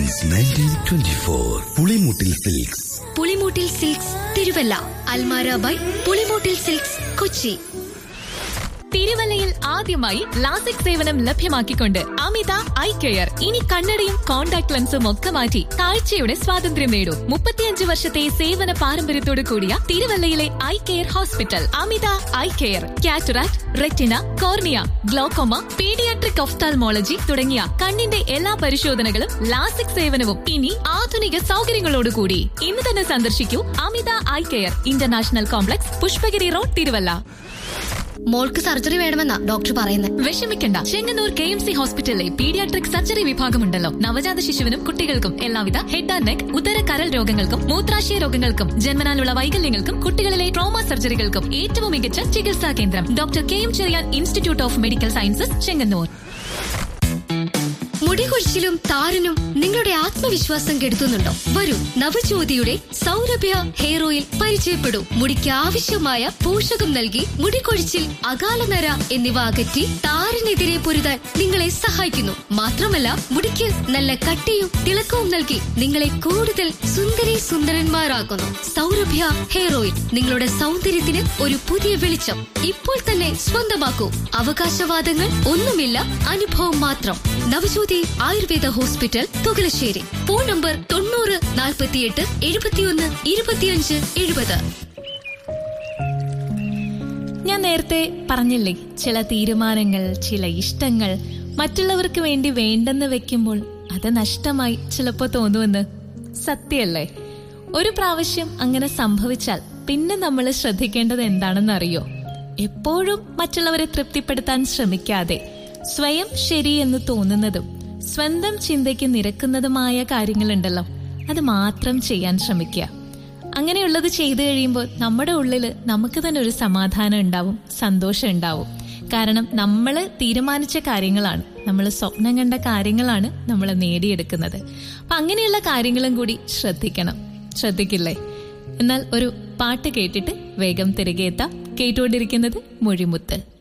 since nineteen twenty four Pulimoottil silks Pulimoottil silks Thiruvalla Almara by Pulimoottil silks Kochi തിരുവല്ലയിൽ ആദ്യമായി LASIK സേവനം ലഭ്യമാക്കിക്കൊണ്ട് അമിത ഐ കെയർ ഇനി കണ്ണടയും കോൺടാക്ട് ലെൻസും ഒക്കെ മാറ്റി കാഴ്ചയുടെ സ്വാതന്ത്ര്യം നേടൂ മുപ്പത്തിയഞ്ച് വർഷത്തെ സേവന പാരമ്പര്യത്തോടു കൂടിയ തിരുവല്ലയിലെ eye care hospital Amitha eye care cataract retina cornea glaucoma paediatric ophthalmology തുടങ്ങിയ കണ്ണിന്റെ എല്ലാ പരിശോധനകളും ലാസിക് സേവനവും ഇനി ആധുനിക സൗകര്യങ്ങളോടുകൂടി ഇന്ന് തന്നെ സന്ദർശിക്കൂ Amitha eye care international complex Pushpagiri road Thiruvalla മോൾക്ക് സർജറി വേണമെന്നാ ഡോക്ടർ പറയുന്നത് വിഷമിക്കണ്ട ചെങ്ങന്നൂർ കെ എം സി ഹോസ്പിറ്റലിലെ പീഡിയാട്രിക് സർജറി വിഭാഗമുണ്ടല്ലോ നവജാത ശിശുവിനും കുട്ടികൾക്കും എല്ലാവിധ ഹെഡ് ആൻഡ് നെക്ക് ഉദര കരൽ രോഗങ്ങൾക്കും മൂത്രാശയ രോഗങ്ങൾക്കും ജന്മനാലുള്ള വൈകല്യങ്ങൾക്കും കുട്ടികളിലെ ട്രോമ സർജറികൾക്കും ഏറ്റവും മികച്ച ചികിത്സാ കേന്ദ്രം doctor K M Cherian institute of medical sciences Chengannur മുടികൊഴിച്ചിലും താരനും നിങ്ങളുടെ ആത്മവിശ്വാസം കെടുത്തുന്നുണ്ടോ വരൂ നവജ്യോതിയുടെ സൗരഭ്യ ഹെയർ ഓയിൽ പരിചയപ്പെടൂ മുടിക്ക് ആവശ്യമായ പോഷകം നൽകി മുടികൊഴിച്ചിൽ അകാലനര എന്നിവ അകറ്റി താരനെതിരെ പൊരുതാൻ നിങ്ങളെ സഹായിക്കുന്നു മാത്രമല്ല മുടിക്ക് നല്ല കട്ടിയും തിളക്കവും നൽകി നിങ്ങളെ കൂടുതൽ സുന്ദരി സുന്ദരന്മാരാക്കുന്നു സൗരഭ്യ ഹെയർ ഓയിൽ നിങ്ങളുടെ സൗന്ദര്യത്തിന് ഒരു പുതിയ വെളിച്ചം ഇപ്പോൾ തന്നെ സ്വന്തമാക്കൂ അവകാശവാദങ്ങൾ ഒന്നുമില്ല അനുഭവം മാത്രം Navajyothi Ayurveda hospital Thukalassery phone number തൊണ്ണൂറ് നാൽപ്പത്തിയെട്ട് എഴുപത്തിയൊന്ന് ഇരുപത്തിയഞ്ച് എഴുപത് ഞാൻ നേരത്തെ പറഞ്ഞില്ലേ ചില തീരുമാനങ്ങൾ ചില ഇഷ്ടങ്ങൾ മറ്റുള്ളവർക്ക് വേണ്ടി വേണ്ടെന്ന് വെക്കുമ്പോൾ അത് നഷ്ടമായി ചിലപ്പോ തോന്നുമെന്ന് സത്യല്ലേ ഒരു പ്രാവശ്യം അങ്ങനെ സംഭവിച്ചാൽ പിന്നെ നമ്മൾ ശ്രദ്ധിക്കേണ്ടത് എന്താണെന്ന് അറിയോ എപ്പോഴും മറ്റുള്ളവരെ തൃപ്തിപ്പെടുത്താൻ ശ്രമിക്കാതെ സ്വയം ശരിയെന്ന് തോന്നുന്നതും സ്വന്തം ചിന്തയ്ക്ക് നിരക്കുന്നതുമായ കാര്യങ്ങളുണ്ടല്ലോ അത് മാത്രം ചെയ്യാൻ ശ്രമിക്കുക അങ്ങനെയുള്ളത് ചെയ്തു കഴിയുമ്പോൾ നമ്മുടെ ഉള്ളിൽ നമുക്ക് തന്നെ ഒരു സമാധാനം ഉണ്ടാവും സന്തോഷം ഉണ്ടാവും കാരണം നമ്മൾ തീരുമാനിച്ച കാര്യങ്ങളാണ് നമ്മൾ സ്വപ്നം കണ്ട കാര്യങ്ങളാണ് നമ്മൾ നേടിയെടുക്കുന്നത് അപ്പൊ അങ്ങനെയുള്ള കാര്യങ്ങളും കൂടി ശ്രദ്ധിക്കണം ശ്രദ്ധിക്കില്ലേ എന്നാൽ ഒരു പാട്ട് കേട്ടിട്ട് വേഗം തിരികെ എത്താം കേട്ടുകൊണ്ടിരിക്കുന്നത് മൊഴിമുത്ത്